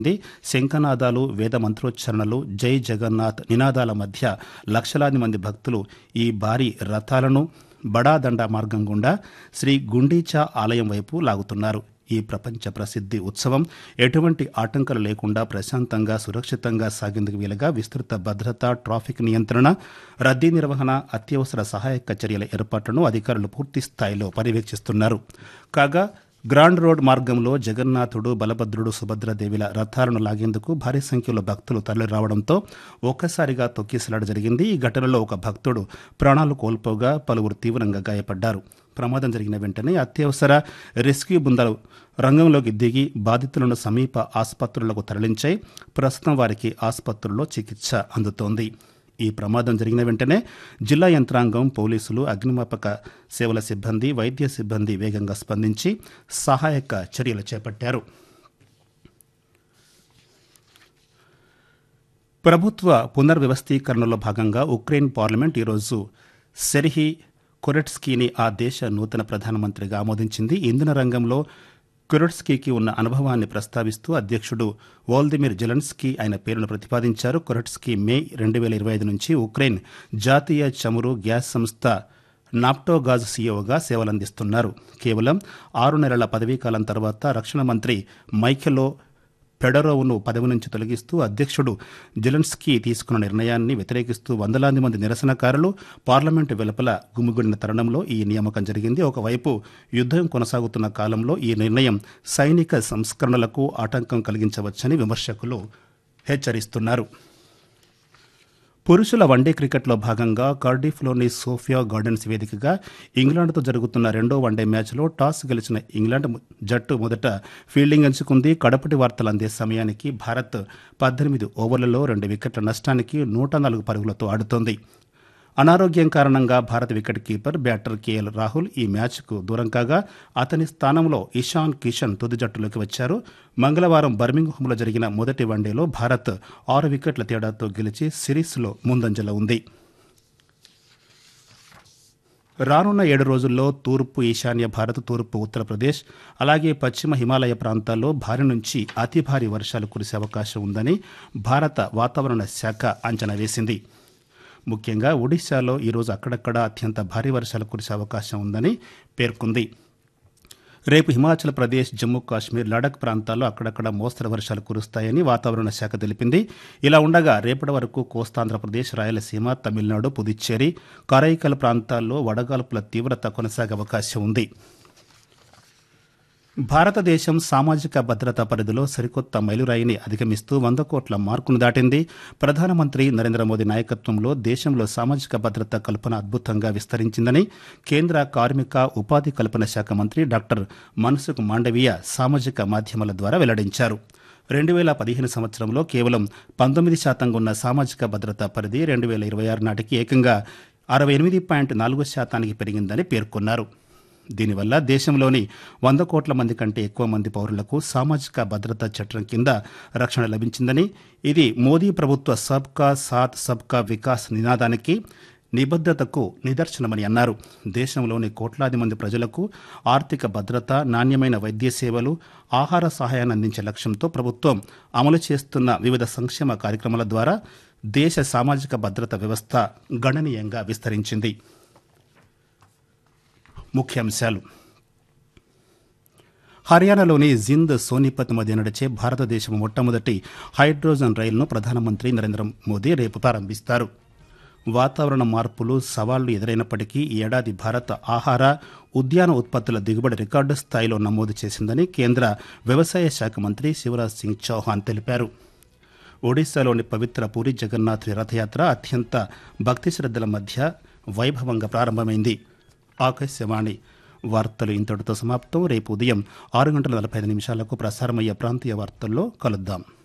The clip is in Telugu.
ఉంది శంఖనాదాలు వేద మంత్రోచ్చారణలు జై జగన్నాథ్ నినాదాల మధ్య లక్షలాది మంది భక్తులు ఈ భారీ రథాలను బడాదండ మార్గం గుండా శ్రీ గుండీచా ఆలయం వైపు లాగుతున్నారు ఈ ప్రపంచ ప్రసిద్ధి ఉత్సవం ఎటువంటి ఆటంకాలు లేకుండా ప్రశాంతంగా సురక్షితంగా సాగేందుకు వీలుగా విస్తృత భద్రత ట్రాఫిక్ నియంత్రణ రద్దీ నిర్వహణ అత్యవసర సహాయక చర్యల ఏర్పాట్లను అధికారులు పూర్తి స్థాయిలో పర్యవేక్షిస్తున్నారు కాగా గ్రాండ్ రోడ్ మార్గంలో జగన్నాథుడు బలభద్రుడు సుభద్రదేవిల రథాలను లాగేందుకు భారీ సంఖ్యలో భక్తులు తరలిరావడంతో ఒక్కసారిగా తొక్కిసలాట జరిగింది ఈ ఘటనలో ఒక భక్తుడు ప్రాణాలు కోల్పోగా పలువురు తీవ్రంగా గాయపడ్డారు ప్రమాదం జరిగిన వెంటనే అత్యవసర రెస్క్యూ బృందాలు రంగంలోకి దిగి బాధితులను సమీప ఆసుపత్రులకు తరలించాయి ప్రస్తుతం వారికి ఆసుపత్రుల్లో చికిత్స అందుతోంది ఈ ప్రమాదం జరిగిన వెంటనే జిల్లా యంత్రాంగం పోలీసులు అగ్నిమాపక సేవల సిబ్బంది వైద్య సిబ్బంది వేగంగా స్పందించి సహాయక చర్యలు చేపట్టారు ప్రభుత్వ పునర్వ్యవస్థీకరణలో భాగంగా ఉక్రెయిన్ పార్లమెంట్ ఈరోజు సెర్హీ కొరెట్స్కీని ఆ దేశ నూతన ప్రధానమంత్రిగా ఆమోదించింది ఇంధన రంగంలో కొరెట్స్కీకి ఉన్న అనుభవాన్ని ప్రస్తావిస్తూ అధ్యక్షుడు వోల్దిమిర్ జెలెన్స్కీ ఆయన పేరును ప్రతిపాదించారు కొరెట్స్కీ మే రెండు వేల ఇరవై ఐదు నుంచి ఉక్రెయిన్ జాతీయ చమురు గ్యాస్ సంస్థ నాప్టోగాజ్ సీఈఓగా సేవలందిస్తున్నారు కేవలం ఆరు నెలల పదవీకాలం తర్వాత రక్షణ మంత్రి మైఖెలో పెడరోవ్ను పదవి నుంచి తొలగిస్తూ అధ్యక్షుడు జెలెన్స్కీ తీసుకున్న నిర్ణయాన్ని వ్యతిరేకిస్తూ వందలాది మంది నిరసనకారులు పార్లమెంటు వెలుపల గుమిగూడిన తరుణంలో ఈ నియామకం జరిగింది ఒకవైపు యుద్ధం కొనసాగుతున్న కాలంలో ఈ నిర్ణయం సైనిక సంస్కరణలకు ఆటంకం కలిగించవచ్చని విమర్శకులు హెచ్చరిస్తున్నారు పురుషుల వన్డే క్రికెట్లో భాగంగా కార్డిఫ్లోని సోఫియా గార్డెన్స్ వేదికగా ఇంగ్లాండ్తో జరుగుతున్న రెండో వన్డే మ్యాచ్లో టాస్ గెలిచిన ఇంగ్లాండ్ జట్టు మొదట ఫీల్డింగ్ ఎంచుకుంది కడపటి వార్తలు అందే సమయానికి భారత్ పద్దెనిమిది ఓవర్లలో రెండు వికెట్ల నష్టానికి నూట నాలుగు పరుగులతో ఆడుతోంది అనారోగ్యం కారణంగా భారత wicket keeper batter KL Rahul ఈ మ్యాచ్కు దూరం కాగా అతని స్థానంలో ఇషాన్ కిషన్ తుది జట్టులోకి వచ్చారు మంగళవారం బర్మింగ్హామ్లో జరిగిన మొదటి వన్డేలో భారత్ ఆరు వికెట్ల తేడాతో గెలిచి సిరీస్లో ముందంజలో ఉంది రానున్న ఏడు రోజుల్లో తూర్పు ఈశాన్య భారత్ తూర్పు ఉత్తరప్రదేశ్ అలాగే పశ్చిమ హిమాలయ ప్రాంతాల్లో భారీ నుంచి అతి భారీ వర్షాలు కురిసే అవకాశం ఉందని భారత వాతావరణ శాఖ అంచనా వేసింది ముఖ్యంగా ఒడిశాలో ఈరోజు అక్కడక్కడ అత్యంత భారీ వర్షాలు కురిసే అవకాశం ఉందని పేర్కొంది రేపు హిమాచల్ ప్రదేశ్ జమ్మూ కాశ్మీర్ లడక్ ప్రాంతాల్లో అక్కడక్కడ మోస్తరు వర్షాలు కురుస్తాయని వాతావరణ శాఖ తెలిపింది ఇలా ఉండగా రేపటి వరకు కోస్తాంధ్రప్రదేశ్ రాయలసీమ తమిళనాడు పుదుచ్చేరి కరైకల్ ప్రాంతాల్లో వడగాల్పుల తీవ్రత కొనసాగే అవకాశం ఉంది భారతదేశం సామాజిక భద్రతా పరిధిలో సరికొత్త మైలురాయిని అధిగమిస్తూ వంద కోట్ల మార్కును దాటింది ప్రధానమంత్రి నరేంద్ర మోదీ నాయకత్వంలో దేశంలో సామాజిక భద్రత కల్పన అద్భుతంగా విస్తరించిందని కేంద్ర కార్మిక ఉపాధి కల్పన శాఖ మంత్రి డాక్టర్ మన్సుఖ్ మాండవీయ సామాజిక మాధ్యమాల ద్వారా వెల్లడించారు రెండు వేల పదిహేను సంవత్సరంలో కేవలం పంతొమ్మిది శాతంగా ఉన్న సామాజిక భద్రతా పరిధి రెండు వేల ఇరవై ఆరు నాటికి ఏకంగా అరవై ఎనిమిది పాయింట్ నాలుగు శాతానికి పెరిగిందని పేర్కొన్నారు దీనివల్ల దేశంలోని వంద కోట్ల మంది కంటే ఎక్కువ మంది పౌరులకు సామాజిక భద్రతా చట్టం కింద రక్షణ లభించిందని ఇది మోదీ ప్రభుత్వ సబ్కా సాత్ సబ్కా వికాస్ నినాదానికి నిబద్ధతకు నిదర్శనమని అన్నారు దేశంలోని కోట్లాది మంది ప్రజలకు ఆర్థిక భద్రత నాణ్యమైన వైద్య సేవలు ఆహార సహాయాన్ని అందించే లక్ష్యంతో ప్రభుత్వం అమలు చేస్తున్న వివిధ సంక్షేమ కార్యక్రమాల ద్వారా దేశ సామాజిక భద్రత వ్యవస్థ గణనీయంగా విస్తరించింది ముఖ్యాంశాలు హర్యానాలోని జింద్ సోనిపత్ మధ్య నడిచే భారతదేశం మొట్టమొదటి హైడ్రోజన్ రైలును ప్రధానమంత్రి నరేంద్ర మోదీ రేపు ప్రారంభిస్తారు వాతావరణ మార్పులు సవాళ్లు ఎదురైనప్పటికీ ఈ ఏడాది భారత్ ఆహార ఉద్యాన ఉత్పత్తుల దిగుబడి రికార్డు స్థాయిలో నమోదు చేసిందని కేంద్ర వ్యవసాయ శాఖ మంత్రి శివరాజ్ సింగ్ చౌహాన్ తెలిపారు ఒడిశాలోని పవిత్ర పూరి జగన్నాథ్ రథయాత్ర అత్యంత భక్తి శ్రద్ధల మధ్య వైభవంగా ప్రారంభమైంది ఆకాశవాణి వార్తలు ఇంతటితో సమాప్తం రేపు ఉదయం ఆరు గంటల నలభై ఐదు నిమిషాలకు ప్రసారమయ్యే ప్రాంతీయ వార్తల్లో కలుద్దాం